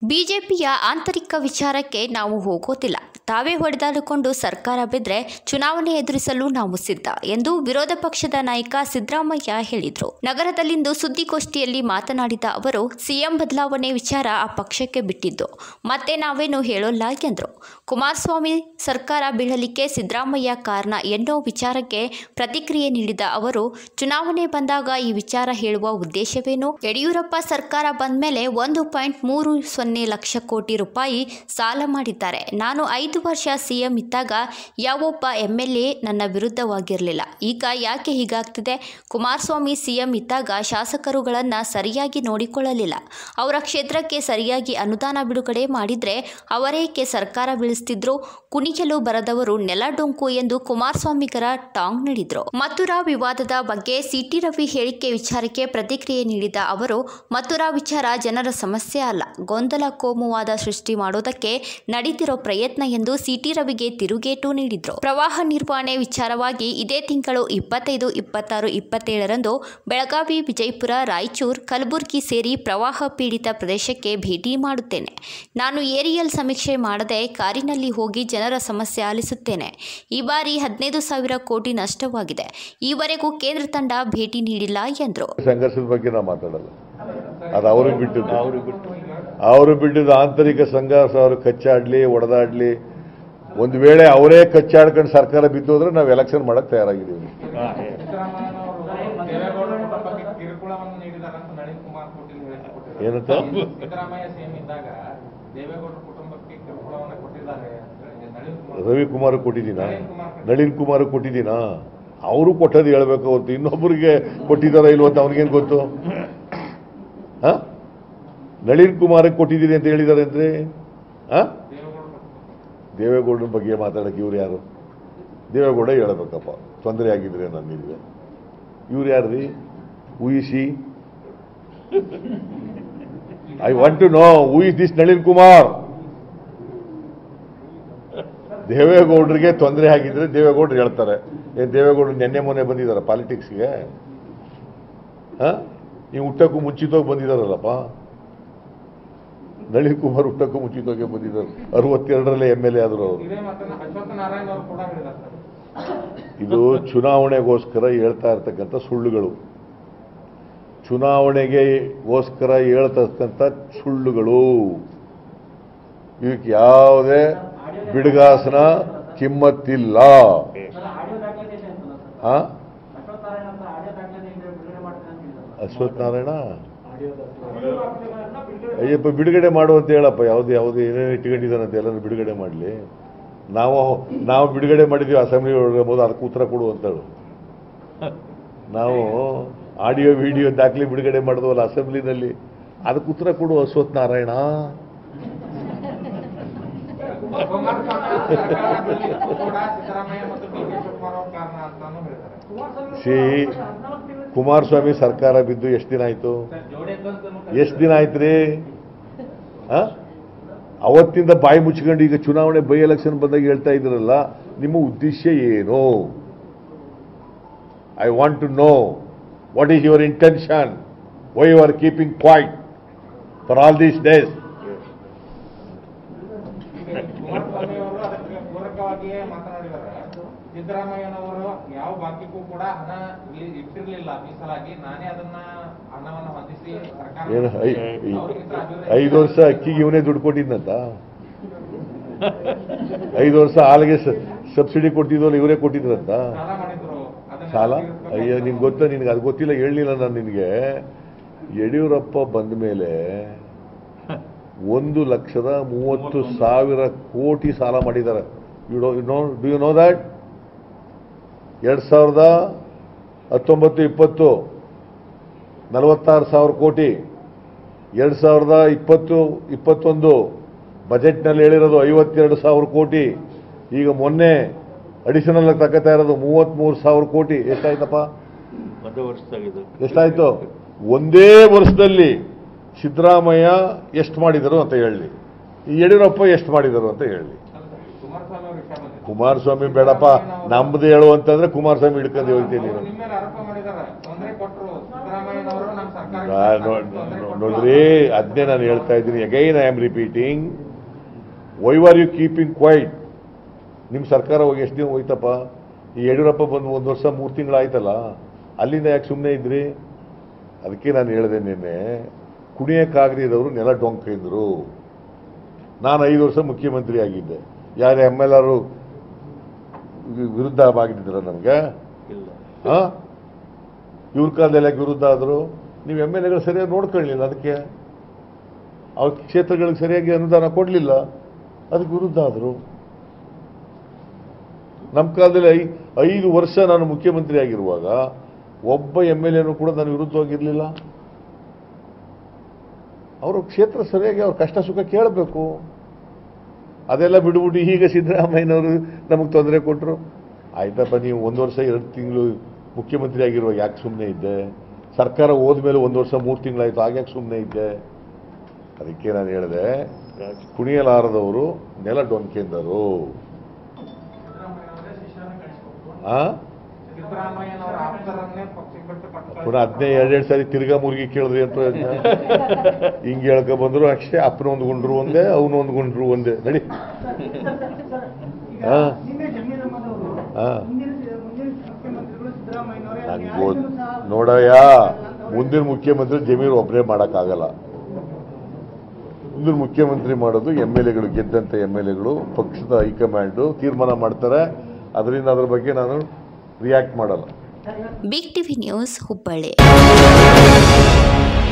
ಬಿಜೆಪಿಯ ಆಂತರಿಕ ವಿಚಾರಕ್ಕೆ ನಾವು ಹೋಗೋದಿಲ್ಲ ತಾವೇ ಹೊಡೆದಾಡಿಕೊಂಡು ಸರ್ಕಾರ ಬಿದ್ದರೆ ಚುನಾವಣೆ ಎದುರಿಸಲು ನಾವು ಸಿದ್ಧ ಎಂದು ವಿರೋಧ ಪಕ್ಷದ ನಾಯಕ ಸಿದ್ದರಾಮಯ್ಯ ಹೇಳಿದರು ನಗರದಲ್ಲಿಂದು ಸುದ್ದಿಗೋಷ್ಠಿಯಲ್ಲಿ ಮಾತನಾಡಿದ ಅವರು ಸಿಎಂ ಬದಲಾವಣೆ ವಿಚಾರ ಆ ಪಕ್ಷಕ್ಕೆ ಬಿಟ್ಟಿದ್ದು ಮತ್ತೆ ನಾವೇನು ಹೇಳೋಲ್ಲ ಎಂದರು ಕುಮಾರಸ್ವಾಮಿ ಸರ್ಕಾರ ಬೀಳಲಿಕ್ಕೆ ಸಿದ್ದರಾಮಯ್ಯ ಕಾರಣ ಎನ್ನೋ ವಿಚಾರಕ್ಕೆ ಪ್ರತಿಕ್ರಿಯೆ ನೀಡಿದ ಅವರು ಚುನಾವಣೆ ಬಂದಾಗ ಈ ವಿಚಾರ ಹೇಳುವ ಉದ್ದೇಶವೇನು ಯಡಿಯೂರಪ್ಪ ಸರ್ಕಾರ ಬಂದ ಮೇಲೆ ಒಂದು ಪಾಯಿಂಟ್ ಮೂರು ಸೊನ್ನೆ ಲಕ್ಷ ಕೋಟಿ ರೂಪಾಯಿ ಸಾಲ ಮಾಡಿದ್ದಾರೆ ನಾನು ಐದು ವರ್ಷ ಸಿಎಂ ಇದ್ದಾಗ ಯಾವೊಬ್ಬ ಎಮ್ ಎಲ್ ಎ ನನ್ನ ವಿರುದ್ಧವಾಗಿರಲಿಲ್ಲ ಈಗ ಯಾಕೆ ಹೀಗಾಗ್ತಿದೆ ಕುಮಾರಸ್ವಾಮಿ ಸಿಎಂ ಇದ್ದಾಗ ಶಾಸಕರುಗಳನ್ನು ಸರಿಯಾಗಿ ನೋಡಿಕೊಳ್ಳಲಿಲ್ಲ ಅವರ ಕ್ಷೇತ್ರಕ್ಕೆ ಸರಿಯಾಗಿ ಅನುದಾನ ಬಿಡುಗಡೆ ಮಾಡಿದ್ರೆ ಅವರೇಕೆ ಸರ್ಕಾರ ಬೀಳಿಸ್ತಿದ್ರು ಕುಣಿಯಲು ಬರದವರು ನೆಲ ಡೊಂಕು ಎಂದು ಕುಮಾರಸ್ವಾಮಿಗರ ಟಾಂಗ್ ನೀಡಿದ್ರು ಮಥುರಾ ವಿವಾದದ ಬಗ್ಗೆ ಸಿಟಿ ರವಿ ಹೇಳಿಕೆ ವಿಚಾರಕ್ಕೆ ಪ್ರತಿಕ್ರಿಯೆ ನೀಡಿದ ಅವರು ಮಥುರಾ ವಿಚಾರ ಜನರ ಸಮಸ್ಯೆ ಅಲ್ಲ ಗೊಂದಲ ಕೋಮುವಾದ ಸೃಷ್ಟಿ ಮಾಡೋದಕ್ಕೆ ನಡೀತಿರೋ ಪ್ರಯತ್ನ ಎಂದು ಸಿಟಿ ರವಿಗೆ ತಿರುಗೇಟು ನೀಡಿದ್ರು ಪ್ರವಾಹ ನಿರ್ವಹಣೆ ವಿಚಾರವಾಗಿ ಇದೇ ತಿಂಗಳು ಇಪ್ಪತ್ತೈದು ಇಪ್ಪತ್ತಾರು ಇಪ್ಪತ್ತೇಳರಂದು ಬೆಳಗಾವಿ ವಿಜಯಪುರ ರಾಯಚೂರು ಕಲಬುರಗಿ ಸೇರಿ ಪ್ರವಾಹ ಪೀಡಿತ ಪ್ರದೇಶಕ್ಕೆ ಭೇಟಿ ಮಾಡುತ್ತೇನೆ ನಾನು ಏರಿಯಲ್ ಸಮೀಕ್ಷೆ ಮಾಡದೆ ಕಾರಿನಲ್ಲಿ ಹೋಗಿ ಜನರ ಸಮಸ್ಯೆ ಆಲಿಸುತ್ತೇನೆ ಈ ಬಾರಿ ಹದಿನೈದು ಸಾವಿರ ಕೋಟಿ ನಷ್ಟವಾಗಿದೆ ಈವರೆಗೂ ಕೇಂದ್ರ ತಂಡ ಭೇಟಿ ನೀಡಿಲ್ಲ ಎಂದರು ಸಂಘರ್ಷದ ಬಗ್ಗೆ ನಾವು ಮಾತಾಡಲ್ಲ ಅದು ಅವ್ರಿಗೆ ಬಿಟ್ಟಿದ್ದು ಅವರು ಬಿಟ್ಟಿದ್ದು ಆಂತರಿಕ ಸಂಘರ್ಷ ಅವರು ಕಚ್ಚಾಡ್ಲಿ ಒಡೆದಾಡ್ಲಿ ಒಂದು ವೇಳೆ ಅವರೇ ಕಚ್ಚಾಡ್ಕೊಂಡು ಸರ್ಕಾರ ಬಿದ್ದು ಹೋದ್ರೆ ನಾವು ಎಲೆಕ್ಷನ್ ಮಾಡಕ್ ತಯಾರಾಗಿದ್ದೀವಿ ಸಿದ್ದರಾಮಯ್ಯನವರು ದೇವೇಗೌಡರ ಕುಟುಂಬಕ್ಕೆ ಕಿರುಕುಳವನ್ನು ನೀಡಿದ್ದಾರೆ ಅಂತ ನಳಿನ್ ಕುಮಾರ್ ಕಟೀಲ್ ಹೇಳಿಕೆ ಏನಂತ? ಕೊಟ್ಟಿದ್ದಾರೆ ಸಿದ್ದರಾಮಯ್ಯ ಸಿಎಂ ಇದ್ದಾಗ ದೇವೇಗೌಡರ ಕುಟುಂಬಕ್ಕೆ ಕಿರುಕುಳವನ್ನು ಕೊಟ್ಟಿದ್ದಾರೆ ಅಂತ ಹೇಳಿ ನಳಿನ್ ಕುಮಾರ್ ರವಿಕುಮಾರ್ ಕೊಟ್ಟಿದ್ದೀನ ನಳಿನ್ ಕುಮಾರ್ ಕೊಟ್ಟಿದ್ದೀನ ಅವರು ಕೊಟ್ಟದ್ದು ಹೇಳ್ಬೇಕು ಹೊತ್ತು ಇನ್ನೊಬ್ಬರಿಗೆ ಕೊಟ್ಟಿದ್ದಾರ ಇಲ್ವ ಅಂತ ಅವ್ನಿಗೇನು ಗೊತ್ತು ಹ ನಳಿನ್ ಕುಮಾರ್ ಕೊಟ್ಟಿದ್ದೀನಿ ಅಂತ ಹೇಳಿದ್ದಾರೆ ಅಂದ್ರೆ ಹ ದೇವೇಗೌಡರ ದೇವೇಗೌಡರ ಬಗ್ಗೆ ಮಾತಾಡಕ್ಕೆ ಇವ್ರು ಯಾರು ದೇವೇಗೌಡ ಹೇಳ್ಬೇಕಪ್ಪ ತೊಂದರೆ ಆಗಿದ್ರೆ ನಾನು ನಿಮಗೆ ಇವ್ರು ಯಾರ್ರಿ ಊಹಿಸಿ I want to know who is this Nalin Kumar ದೇವೇಗೌಡರಿಗೆ ತೊಂದರೆ ಆಗಿದ್ರೆ ದೇವೇಗೌಡರು ಹೇಳ್ತಾರೆ ಏ ದೇವೇಗೌಡರು ನೆನ್ನೆ ಮೊನ್ನೆ ಬಂದಿದ್ದಾರೆ ಪಾಲಿಟಿಕ್ಸ್ಗೆ ಹಾ ನೀವು ಹುಟ್ಟಕ್ಕೂ ಮುಂಚಿತವಾಗಿ ಬಂದಿದ್ದಾರಲ್ಲಪ್ಪ ನಳಿನ್ ಕುಮಾರ್ ಹುಟ್ಟಕ್ಕೂ ಮುಂಚಿತವಾಗಿ ಬಂದಿದ್ದಾರೆ ಅರವತ್ತೆರಡರಲ್ಲೇ ಎಮ್ ಎಲ್ ಎ ಆದರು ಅವರು ಇದೇ ಮಾತನ್ನ ಅಶ್ವತ್ಥ ನಾರಾಯಣ ಅವರು ಕೂಡ ಹೇಳಿದ್ದಾರೆ ಸರ್ ಇದು ಚುನಾವಣೆಗೋಸ್ಕರ ಹೇಳ್ತಾ ಇರ್ತಕ್ಕಂಥ ಸುಳ್ಳುಗಳು ಚುನಾವಣೆಗೆಗೋಸ್ಕರ ಹೇಳ್ತಕ್ಕಂಥ ಸುಳ್ಳುಗಳು ಇವಕ್ಕೆ ಯಾವುದೇ ಬಿಡುಗಾಸನ ಕಿಮ್ಮತ್ತಿಲ್ಲ ಹಾ ಅಶ್ವಥ್ ನಾರಾಯಣ ಅಯ್ಯಪ್ಪ ಬಿಡುಗಡೆ ಮಾಡು ಅಂತ ಹೇಳಪ್ಪ ಯಾವ್ದು ಯಾವ್ದು ಏನೇನು ಇಟ್ಕೊಂಡಿದ್ದಾನಂತೆ ಎಲ್ಲರೂ ಬಿಡುಗಡೆ ಮಾಡಲಿ ನಾವು ನಾವು ಬಿಡುಗಡೆ ಮಾಡಿದ್ವಿ ಅಸೆಂಬ್ಲಿ ಒಳಗೆ ಅದಕ್ಕೆ ಉತ್ತರ ಕೊಡು ಅಂತ ಹೇಳು ನಾವು ಆಡಿಯೋ ವಿಡಿಯೋ ದಾಖಲೆ ಬಿಡುಗಡೆ ಮಾಡಿದ್ವಲ್ಲ ಅಸೆಂಬ್ಲಿನಲ್ಲಿ ಅದಕ್ಕೆ ಉತ್ತರ ಕೊಡು ಅಶ್ವಥ್ ನಾರಾಯಣ ಕುಮಾರಸ್ವಾಮಿ ಸರ್ಕಾರದಲ್ಲಿ ಕೂಡ ಸಿದ್ದರಾಮಯ್ಯ ಮತ್ತು ಡಿ ಕೆ ಶಿವಕುಮಾರ್ ಅವ್ರ ಕಾರಣ ಅಂತಾನು ಹೇಳಿದ್ದಾರೆ ಸಿ ಕುಮಾರಸ್ವಾಮಿ ಸರ್ಕಾರ ಬಿದ್ದು ಎಷ್ಟು ದಿನ ಆಯ್ತು ಸರ್ ಜೋಡೆದ್ದು ಎಷ್ಟು ದಿನ ಆಯ್ತು ರೀ ಆ? ಅವತ್ತಿಂದ ಬಾಯಿ ಮುಚ್ಕೊಂಡು ಈಗ ಚುನಾವಣೆ ಬೈ ಎಲೆಕ್ಷನ್ ಬಂದಾಗ ಹೇಳ್ತಾ ಇದ್ರಲ್ಲ ನಿಮ್ಮ ಉದ್ದೇಶ ಏನು I want to know what is your intention why you are keeping quiet for all these days Kumaraswamy ಅವರು ಅದಕ್ಕೆ ಪೂರಕವಾಗಿಯೇ ಮಾತನಾಡಿದ್ದಾರೆ ಸಿದ್ದರಾಮಯ್ಯನವರು ಯಾವ ಬಾಕಿಗೂ ಕೂಡ ಹಣ ಇಲ್ಲಿ ಇಟ್ಟಿರ್ಲಿಲ್ಲ ಮೀಸಲಾಗಿ ನಾನೇ ಅದನ್ನ ಹಣವನ್ನು ಹೊಂದಿಸಿ ಸರ್ಕಾರ ಏನು ಐ- ಐ- ಅವ್ರಿಗಿಂತ ಅಭಿವೃದ್ಧಿ ಐದು ವರ್ಷ ಅಕ್ಕಿಗೆ ಇವನೇ ದುಡ್ಡು ಕೊಟ್ಟಿದ್ನಂತ ಐದು ವರ್ಷ ಹಾಲಿಗೆ ಸಬ್ಸಿಡಿ ಕೊಟ್ಟಿದ್ವಲ್ಲ ಇವರೇ ಕೊಟ್ಟಿದ್ರಂತ ಸಾಲ ಮಾಡಿದ್ರು ಅದನ್ನ ಸಾಲ ತೀರಿಸ್ಬೇಕಾಗಿ ಅಯ್ಯೋ ನಿನ್ಗೆ ಗೊತ್ತಾ ನಿನ್ಗೆ ಅದು ಗೊತ್ತಿಲ್ಲ ಹೇಳಲಿಲ್ಲ ನಾನು ನಿನಗೆ ಯಡಿಯೂರಪ್ಪ ಬಂದ ಮೇಲೆ ಒಂದು ಲಕ್ಷದ ಮೂವತ್ತು ಸಾವಿರ ಕೋಟಿ ಸಾಲ ಮಾಡಿದ್ದಾರೆ you do know do you know that ಎರಡು ಸಾವಿರದ ಹತ್ತೊಂಬತ್ತು ಇಪ್ಪತ್ತು ನಲವತ್ತಾರು ಸಾವಿರ ಕೋಟಿ ಎರಡು ಸಾವಿರದ ಇಪ್ಪತ್ತು ಇಪ್ಪತ್ತೊಂದು ಬಜೆಟ್ನಲ್ಲಿ ಹೇಳಿರೋದು ಐವತ್ತೆರಡು ಸಾವಿರ ಕೋಟಿ ಈಗ ಮೊನ್ನೆ ಅಡಿಷನಲ್ ತಗೋತಾ ಇರೋದು ಮೂವತ್ತ್ಮೂರು ಸಾವಿರ ಕೋಟಿ ಎಷ್ಟಾಯ್ತಪ್ಪ ಒಂದೇ ವರ್ಷದಾಗಿದೆ ಎಷ್ಟಾಯ್ತು ಒಂದೇ ವರ್ಷದಲ್ಲಿ ಸಿದ್ದರಾಮಯ್ಯ ಎಷ್ಟು ಮಾಡಿದರು ಅಂತ ಹೇಳಿ ಈ ಯಡಿಯೂರಪ್ಪ ಎಷ್ಟು ಮಾಡಿದರು ಅಂತ ಹೇಳಿ ಕುಮಾರಸ್ವಾಮಿ ಅವರು ವಿಷಯ ಬಂದಿದೆ ಕುಮಾರಸ್ವಾಮಿ ಬೇಡಪ್ಪ ನಮ್ದು ಹೇಳು ಅಂತಂದ್ರೆ ಕುಮಾರಸ್ವಾಮಿ ಹಿಡ್ಕೊಂಡು ಹೋಗ್ತೀನಿ ಅವ್ರು ನಿಮ್ಮ ಮೇಲೆ ಆರೋಪ ಮಾಡಿದ್ದಾರೆ ತೊಂದರೆ ಕೊಟ್ಟರು ಸಿದ್ದರಾಮಯ್ಯನವರು ನಮ್ಮ ಸರ್ಕಾರ ನಾ- ನೋ- ನೋ- ನೋಡ್ರಿ ಅದನ್ನೇ ನಾನು ಹೇಳ್ತಾ ಇದ್ದೀನಿ again I am repeating why are you keeping quiet ನಿಮ್ಮ ಸರ್ಕಾರ ಹೋಗಿ ಎಷ್ಟು ದಿನ ಹೋಯ್ತಪ್ಪ ಈ ಯಡಿಯೂರಪ್ಪ ಬಂದು ಒಂದು ವರ್ಷ ಮೂರು ತಿಂಗಳಾಯ್ತಲ್ಲ ಅಲ್ಲಿಂದ ಯಾಕೆ ಸುಮ್ಮನೆ ಇದ್ರಿ ಅದಕ್ಕೆ ನಾನು ಹೇಳಿದೆ ನಿನ್ನೆ ಕುಣಿಯಕ್ಕಾಗದಿರೋರು ನೆಲ ಡೊಂಕಿದ್ರು ನಾನು ಐದು ವರ್ಷ ಮುಖ್ಯಮಂತ್ರಿ ಆಗಿದ್ದೆ ಯಾರು ಎಮ್ ಎಲ್ ಆರು ವಿರುದ್ಧ ಆಗಿದ್ರ ನಮಗೆ ಇಲ್ಲ ಹಾ ಇವ್ರ ಕಾಲದಲ್ಲಿ ಯಾಕೆ ವಿರುದ್ಧ ಆದರು ನೀವು ಎಮ್ ಎಲ್ ಎಗಳು ಸರಿಯಾಗಿ ನೋಡ್ಕೊಳ್ಳಿಲ್ಲ ಅದಕ್ಕೆ ಅವ್ರ ಕ್ಷೇತ್ರಗಳಿಗೆ ಸರಿಯಾಗಿ ಅನುದಾನ ಕೊಡಲಿಲ್ಲ ಅದಕ್ಕೆ ವಿರುದ್ಧ ಆದರು ನಮ್ಮ ಕಾಲದಲ್ಲಿ ಐ ಐದು ವರ್ಷ ನಾನು ಮುಖ್ಯಮಂತ್ರಿ ಆಗಿರುವಾಗ ಒಬ್ಬ ಎಮ್ ಎಲ್ ಎನೂ ಕೂಡ ನಾನು ವಿರುದ್ಧವಾಗಿರಲಿಲ್ಲ ಅವರು ಕ್ಷೇತ್ರ ಸರಿಯಾಗಿ ಅವ್ರ ಕಷ್ಟ ಸುಖ ಕೇಳಬೇಕು ಅದೆಲ್ಲ ಬಿಡ್ಬಿಟ್ಟು ಈಗ ಸಿದ್ದರಾಮಯ್ಯನವರು ನಮಗೆ ತೊಂದರೆ ಕೊಟ್ಟರು ಆಯ್ತಪ್ಪ ನೀವು ಒಂದು ವರ್ಷ ಎರಡು ತಿಂಗಳು ಮುಖ್ಯಮಂತ್ರಿ ಆಗಿರುವಾಗ ಯಾಕೆ ಸುಮ್ಮನೆ ಇದ್ದೆ ಸರ್ಕಾರ ಹೋದ್ಮೇಲೆ ಒಂದು ವರ್ಷ ಮೂರು ತಿಂಗಳಾಯ್ತು ಯಾಕೆ ಸುಮ್ಮನೆ ಇದ್ದೆ ಅದಕ್ಕೆ ನಾನು ಹೇಳಿದೆ ರಾಜ್- ಕುಣಿಯಲಾರದವರು ನೆಲ ಡೊಂಕೆಂದರು ಆ ಸಿದ್ದರಾಮಯ್ಯನವರ ಆಪ್ತರನ್ನೇ ಪಕ್ಷಕ್ಕೆ ಬಿಟ್ಟು ಪಕ್ಷ ಪುನಃ ಹದಿನೈದು ಎರಡೆರಡು ಸಾರಿ ತಿರ್ಗಾ ಮುರುಗಿ ಕೇಳಿದ್ರಿ ಅಂತ ಹಿಂಗೆ ಹೇಳ್ಕೊ ಬಂದ್ರು ಅಷ್ಟೇ ಅಪ್ಪನ ಒಂದು ಗುಂಡ್ರು ಒಂದೇ ಅವನು ಒಂದು ಗುಂಡ್ರು ಒಂದೇ ನಡಿ ಹಾ ನಿನ್ನೆ ಜಮೀರಮ್ಮನವರು ಹಾ ಮುಂದಿನ ಮುಂದಿನ ಮುಖ್ಯಮಂತ್ರಿಗಳು ಸಿದ್ದರಾಮಯ್ಯನವರೇ ನಂಗೆ ನ್ಯಾಯವನ್ನು ಗೊತ್ತು ಸಹ ನೋಡಯ್ಯ ಮುಂದಿನ ಮುಖ್ಯಮಂತ್ರಿ ಜಮೀರ್ ಒಬ್ಬರೇ ಮಾಡೋಕ್ಕಾಗಲ್ಲ ಮುಂದಿನ ಮುಖ್ಯಮಂತ್ರಿ ಮಾಡೋದು ಎಮ್ ಎಲ್ ಎಗಳು ಗೆದ್ದಂಥ ಎಮ್ ಎಲ್ ಎಗಳು ಪಕ್ಷದ ಹೈಕಮಾಂಡು ತೀರ್ಮಾನ ಮಾಡ್ತಾರೆ ಅದರಿಂದ ಅದ್ರ ಬಗ್ಗೆ ನಾನು ರಿಯಾಕ್ಟ್ ಮಾಡಲ್ಲ ಬಿಗ್ ಟಿವಿ ನ್ಯೂಸ್ ಹುಬ್ಬಳ್ಳಿ